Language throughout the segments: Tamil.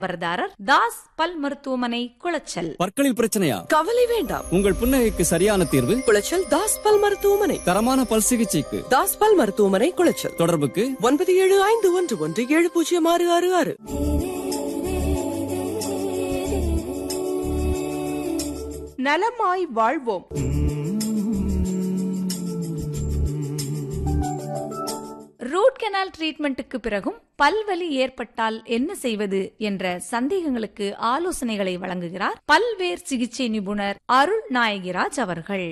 வரதாரர் தாஸ் பல் மருத்துவமனை குளச்சல் பற்களில் பிரச்சனையா கவலை வேண்டாம் உங்கள் புன்னகைக்கு சரியான தீர்வு குளச்சல் தாஸ் பல் மருத்துவமனை தரமான பல் சிகிச்சைக்கு தாஸ் பல் மருத்துவமனை குளச்சல் தொடர்புக்கு ஒன்பது ஏழு ஐந்து ஒன்று ஒன்று ஏழு பூஜ்ஜியம் ஆறு ஆறு ஆறு நலமாய் வாழ்வோம் ரூட் கெனால் ட்ரீட்மெண்ட்டுக்கு பிறகும் பல்வலி ஏற்பட்டால் என்ன செய்வது என்ற சந்தேகங்களுக்கு ஆலோசனைகளை வழங்குகிறார் பல்வேர் சிகிச்சை நிபுணர் அருள் நாயகிராஜ் அவர்கள்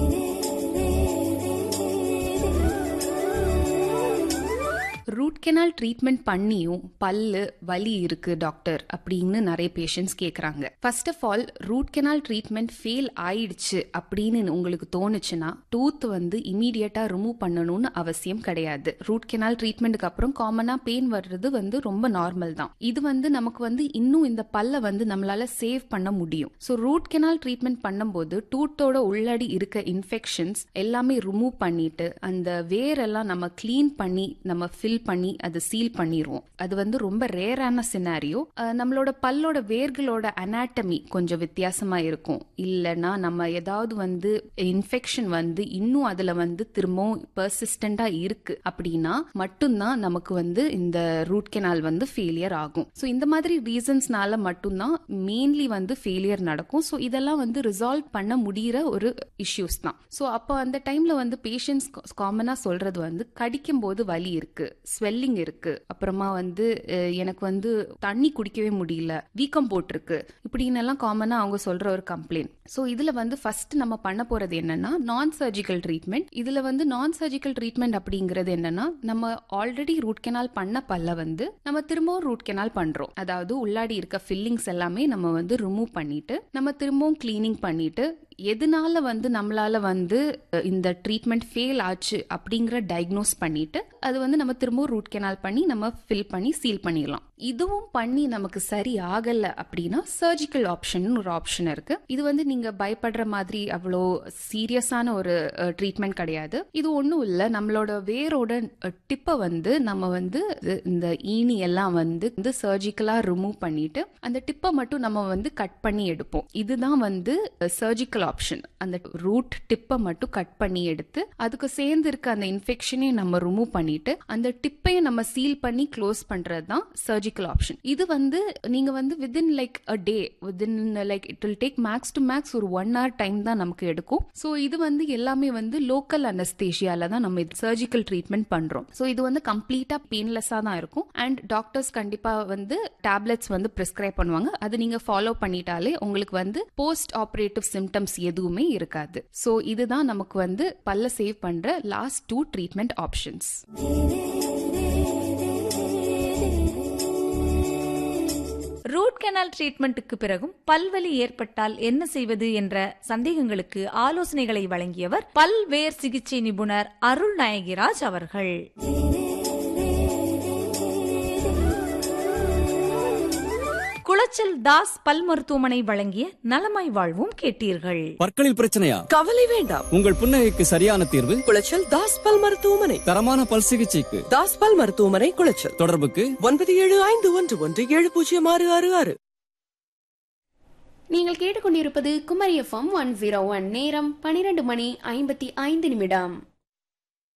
ரூட் கெனால் ட்ரீட்மெண்ட் பண்ணியும் பல்லு வலி இருக்கு டாக்டர் அப்படின்னு நிறைய பேஷண்ட்ஸ் கேக்குறாங்க first of all root canal treatment fail ஆயிடுச்சு அப்படின்னு உங்களுக்கு தோணுச்சுன்னா டூத் வந்து இமீடியட்டா ரிமூவ் பண்ணணும்னு அவசியம் கிடையாது ரூட் கெனால் ட்ரீட்மெண்ட்டுக்கு அப்புறம் காமனா பெயின் வர்றது வந்து ரொம்ப நார்மல் தான் இது வந்து நமக்கு வந்து இன்னும் இந்த பல்ல வந்து நம்மளால சேவ் பண்ண முடியும் ஸோ ரூட் கெனால் ட்ரீட்மெண்ட் பண்ணும்போது டூத்தோட உள்ளடி இருக்க இன்ஃபெக்ஷன்ஸ் எல்லாமே ரிமூவ் பண்ணிட்டு அந்த வேரெல்லாம் நம்ம க்ளீன் பண்ணி நம்ம ஃபில் பண்ணி அதை சீல் பண்ணிடுவோம் அது வந்து ரொம்ப ரேரான சினாரியோ நம்மளோட பல்லோட வேர்களோட அனாட்டமி கொஞ்சம் வித்தியாசமா இருக்கும் இல்லைன்னா நம்ம ஏதாவது வந்து இன்ஃபெக்ஷன் வந்து இன்னும் அதுல வந்து திரும்பவும் பர்சிஸ்டண்டா இருக்கு அப்படின்னா மட்டும்தான் நமக்கு வந்து இந்த ரூட் கெனால் வந்து ஃபெயிலியர் ஆகும் ஸோ இந்த மாதிரி ரீசன்ஸ்னால மட்டும்தான் மெயின்லி வந்து ஃபெயிலியர் நடக்கும் ஸோ இதெல்லாம் வந்து ரிசால்வ் பண்ண முடியிற ஒரு இஷ்யூஸ் தான் ஸோ அப்போ அந்த டைம்ல வந்து பேஷண்ட்ஸ் காமனா சொல்றது வந்து கடிக்கும் போது வலி இருக்கு ஸ்வெல்லிங் இருக்கு அப்புறமா வந்து அஹ், எனக்கு வந்து தண்ணி குடிக்கவே முடியல வீக்கம் போட்டிருக்கு இப்படின்னு எல்லாம் காமனா அவங்க சொல்ற ஒரு கம்ப்ளைண்ட் ஸோ இதுல வந்து ஃபர்ஸ்ட் நம்ம பண்ண போறது என்னன்னா நான் சர்ஜிக்கல் ட்ரீட்மெண்ட் இதுல வந்து நான் சர்ஜிக்கல் ட்ரீட்மெண்ட் அப்படிங்கிறது என்னன்னா நம்ம ஆல்ரெடி ரூட் கெனால் பண்ண பல்ல வந்து நம்ம திரும்பவும் ரூட் கெனால் பண்றோம் அதாவது உள்ளாடி இருக்க ஃபில்லிங்ஸ் எல்லாமே நம்ம வந்து ரிமூவ் பண்ணிட்டு நம்ம திரும்பவும் கிளீனிங் பண்ணிட்டு எதனால வந்து நம்மளால வந்து அஹ், இந்த ட்ரீட்மெண்ட் ஃபெயில் ஆச்சு அப்படிங்கிற டயக்னோஸ் பண்ணிட்டு அது வந்து நம்ம திரும்பவும் ரூட் கெனால் பண்ணி நம்ம ஃபில் பண்ணி சீல் பண்ணிடலாம் இதுவும் பண்ணி நமக்கு சரி ஆகல அப்படின்னா சர்ஜிக்கல் ஆப்ஷன் ஒரு ஆப்ஷன் இருக்கு இது வந்து நீங்க பயப்படுற மாதிரி அவ்வளோ சீரியஸான ஒரு ட்ரீட்மெண்ட் கிடையாது இது ஒன்றும் இல்லை நம்மளோட வேரோட டிப்பை வந்து நம்ம வந்து இது- இந்த ஈனி எல்லாம் வந்து வந்து சர்ஜிக்கலா ரிமூவ் பண்ணிட்டு அந்த டிப்பை மட்டும் நம்ம வந்து கட் பண்ணி எடுப்போம் இதுதான் வந்து சர்ஜிக்கல் ஆப்ஷன் அந்த ரூட் டிப்பை மட்டும் கட் பண்ணி எடுத்து அதுக்கு சேர்ந்து இருக்க அந்த இன்ஃபெக்ஷனையும் நம்ம ரிமூவ் பண்ணிட்டு அந்த டிப்பையும் நம்ம சீல் பண்ணி க்ளோஸ் பண்றது தான் சர்ஜிக்கல் ஆப்ஷன் இது வந்து நீங்க வந்து within like a day within like it will take max to max ஒரு ஒன் hour டைம் தான் நமக்கு எடுக்கும் ஸோ இது வந்து எல்லாமே வந்து லோக்கல் அனஸ்தேஷியால தான் நம்ம சர்ஜிக்கல் ட்ரீட்மெண்ட் பண்றோம் ஸோ இது வந்து கம்ப்ளீட்டா பெயின்லெஸ்ஸா தான் இருக்கும் அண்ட் டாக்டர்ஸ் கண்டிப்பா வந்து டேப்லெட்ஸ் வந்து பிரிஸ்கிரைப் பண்ணுவாங்க அது நீங்க ஃபாலோ பண்ணிட்டாலே உங்களுக்கு வந்து போஸ்ட் ஆபரேட்டிவ் சிம்டம்ஸ் எதுவுமே இருக்காது ஸோ இதுதான் நமக்கு வந்து பல்ல சேவ் பண்ற last two treatment options root canal ட்ரீட்மெண்ட்டுக்கு பிறகும் பல்வலி ஏற்பட்டால் என்ன செய்வது என்ற சந்தேகங்களுக்கு ஆலோசனைகளை வழங்கியவர் பல்வேர் சிகிச்சை நிபுணர் அருள் நாயகிராஜ் அவர்கள் குளச்சல் தாஸ் பல் மருத்துவமனை வழங்கிய நலமாய் வாழ்வும் கேட்டீர்கள் பற்களில் பிரச்சனையா கவலை வேண்டாம் உங்கள் புன்னகைக்கு சரியான தீர்வு குளச்சல் தாஸ் பல் மருத்துவமனை தரமான பல் சிகிச்சைக்கு தாஸ் பல் மருத்துவமனை குளச்சல் தொடர்புக்கு ஒன்பது ஏழு ஐந்து ஒன்று ஒன்று ஏழு பூஜ்ஜியம் ஆறு ஆறு ஆறு நீங்கள் கேட்டுக்கொண்டிருப்பது Kumari FM one zero one நேரம் பனிரெண்டு மணி ஐம்பத்தி ஐந்து நிமிடம்